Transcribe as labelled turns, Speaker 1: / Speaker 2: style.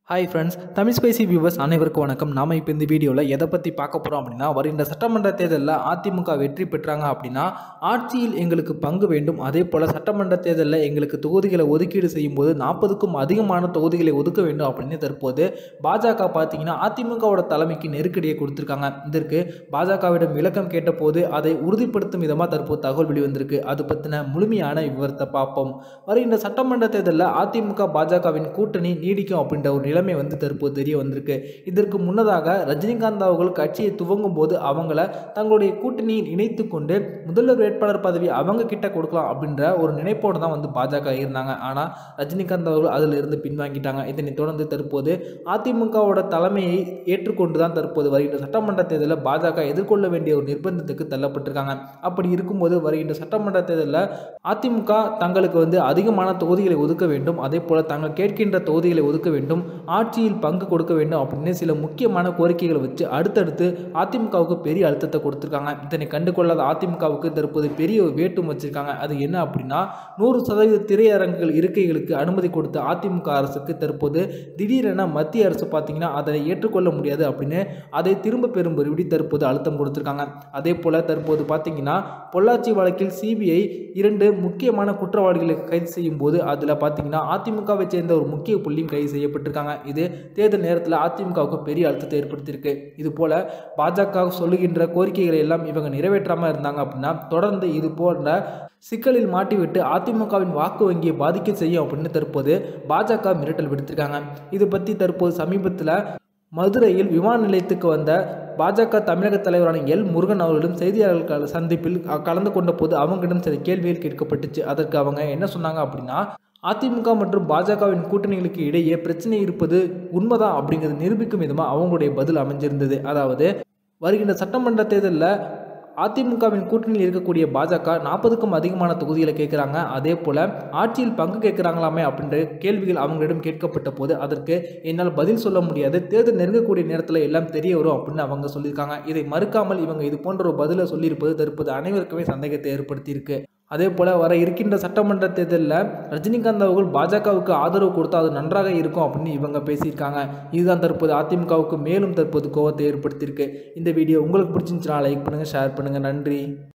Speaker 1: hi friends Tamil spicy viewers அனைவருக்கும் வணக்கம் நாம இப்போ இந்த வீடியோவில் எதை பற்றி பார்க்க போகிறோம் அப்படின்னா வருகின்ற சட்டமன்ற தேர்தலில் அதிமுக வெற்றி பெற்றாங்க அப்படின்னா ஆட்சியில் எங்களுக்கு பங்கு வேண்டும் அதே போல் சட்டமன்ற தேர்தலில் எங்களுக்கு தொகுதிகளை ஒதுக்கீடு செய்யும்போது நாற்பதுக்கும் அதிகமான தொகுதிகளை ஒதுக்க வேண்டும் அப்படின்னு தற்போது பாஜக பார்த்தீங்கன்னா அதிமுகவோட தலைமைக்கு நெருக்கடியை கொடுத்துருக்காங்க இதற்கு பாஜகவிடம் விளக்கம் கேட்டபோது அதை உறுதிப்படுத்தும் விதமாக தற்போது தகவல் வெளிவந்திருக்கு அது பற்றின முழுமையான விவரத்தை பார்ப்போம் வருகின்ற சட்டமன்ற தேர்தலில் அதிமுக பாஜகவின் கூட்டணி நீடிக்கும் அப்படின்ற ஒரு நிலைமை வந்து தற்போது தெரிய வந்திருக்கு இதற்கு முன்னதாக ரஜினிகாந்த் அவர்கள் கட்சியை துவங்கும் போது அவங்கள தங்களுடைய கூட்டணியில் இணைத்து கொண்டு முதல்வர் வேட்பாளர் பதவி அவங்க கிட்ட கொடுக்கலாம் அப்படின்ற ஒரு நினைப்போடு தான் வந்து பாஜக இருந்தாங்க ஆனால் ரஜினிகாந்த் அவர்கள் அதில் இருந்து பின்வாங்கிட்டாங்க இதனைத் தொடர்ந்து தற்போது அதிமுகவோட தலைமையை ஏற்றுக்கொண்டு தான் தற்போது வருகின்ற சட்டமன்ற தேர்தலில் பாஜக எதிர்கொள்ள வேண்டிய ஒரு நிர்பந்தத்துக்கு தள்ளப்பட்டிருக்காங்க அப்படி இருக்கும்போது வருகின்ற சட்டமன்ற தேர்தலில் அதிமுக தங்களுக்கு வந்து அதிகமான தொகுதிகளை ஒதுக்க வேண்டும் அதே போல் தாங்கள் கேட்கின்ற தொகுதிகளை ஒதுக்க வேண்டும் ஆட்சியில் பங்கு கொடுக்க வேண்டும் அப்படின்னு சில முக்கியமான கோரிக்கைகளை வச்சு அடுத்தடுத்து அதிமுகவுக்கு பெரிய அழுத்தத்தை கொடுத்துருக்காங்க இதனை கண்டுகொள்ளாத அதிமுகவுக்கு தற்போது பெரிய ஒரு வேட்டும் வச்சிருக்காங்க அது என்ன அப்படின்னா நூறு சதவீத திரையரங்குகள் இருக்கைகளுக்கு அனுமதி கொடுத்த அதிமுக அரசுக்கு தற்போது திடீரென மத்திய அரசு பார்த்தீங்கன்னா அதை ஏற்றுக்கொள்ள முடியாது அப்படின்னு அதை திரும்ப பெறும் விடி தற்போது அழுத்தம் கொடுத்துருக்காங்க அதே போல் தற்போது பார்த்தீங்கன்னா பொள்ளாச்சி வழக்கில் சிபிஐ இரண்டு முக்கியமான குற்றவாளிகளை கைது செய்யும் போது அதில் பார்த்தீங்கன்னா அதிமுகவை சேர்ந்த ஒரு முக்கிய புள்ளியும் கைது செய்யப்பட்டிருக்காங்க இது தேர்தல் நேரத்தில் அதிமுகவுக்கு பெரிய அழுத்தத்தை ஏற்படுத்தியிருக்கு இது போல பாஜக சொல்லுகின்ற கோரிக்கைகளை எல்லாம் இவங்க நிறைவேற்றாமல் இருந்தாங்க அப்படின்னா தொடர்ந்து இது போன்ற சிக்கலில் மாட்டிவிட்டு அதிமுகவின் வாக்கு வங்கியை பாதிக்க செய்யும் அப்படின்னு தற்போது பாஜக மிரட்டல் விடுத்திருக்காங்க இது பற்றி தற்போது சமீபத்தில் மதுரையில் விமான நிலையத்துக்கு வந்த பாஜக தமிழக தலைவரான எல் முருகன் அவர்களிடம் செய்தியாளர்கள் சந்திப்பில் கலந்து கொண்ட போது அவங்களிடம் சில கேள்விகள் கேட்கப்பட்டுச்சு அதற்கு அவங்க என்ன சொன்னாங்க அப்படின்னா அதிமுக மற்றும் பாஜகவின் கூட்டணிகளுக்கு இடையே பிரச்சனை இருப்பது உண்மைதான் அப்படிங்கிறது நிரூபிக்கும் விதமாக அவங்களுடைய பதில் அமைஞ்சிருந்தது அதாவது வருகின்ற சட்டமன்ற தேர்தலில் அதிமுகவின் கூட்டணியில் இருக்கக்கூடிய பாஜக நாற்பதுக்கும் அதிகமான தொகுதிகளை கேட்குறாங்க அதே போல் ஆட்சியில் பங்கு கேட்குறாங்களாமே அப்படின்ற கேள்விகள் அவங்களிடம் கேட்கப்பட்ட போது அதற்கு என்னால் பதில் சொல்ல முடியாது தேர்தல் நெருங்கக்கூடிய நேரத்தில் எல்லாம் தெரிய வரும் அப்படின்னு அவங்க சொல்லியிருக்காங்க இதை மறுக்காமல் இவங்க இது போன்ற ஒரு பதிலை சொல்லியிருப்பது தற்போது அனைவருக்குமே சந்தேகத்தை ஏற்படுத்தியிருக்கு அதே போல் வர இருக்கின்ற சட்டமன்ற தேர்தலில் ரஜினிகாந்த் அவர்கள் பாஜகவுக்கு ஆதரவு கொடுத்தா அது நன்றாக இருக்கும் அப்படின்னு இவங்க பேசியிருக்காங்க இதுதான் தற்போது அதிமுகவுக்கு மேலும் தற்போது கோவத்தை ஏற்படுத்தியிருக்கு இந்த வீடியோ உங்களுக்கு பிடிச்சிருந்துச்சுன்னா லைக் பண்ணுங்கள் ஷேர் பண்ணுங்கள் நன்றி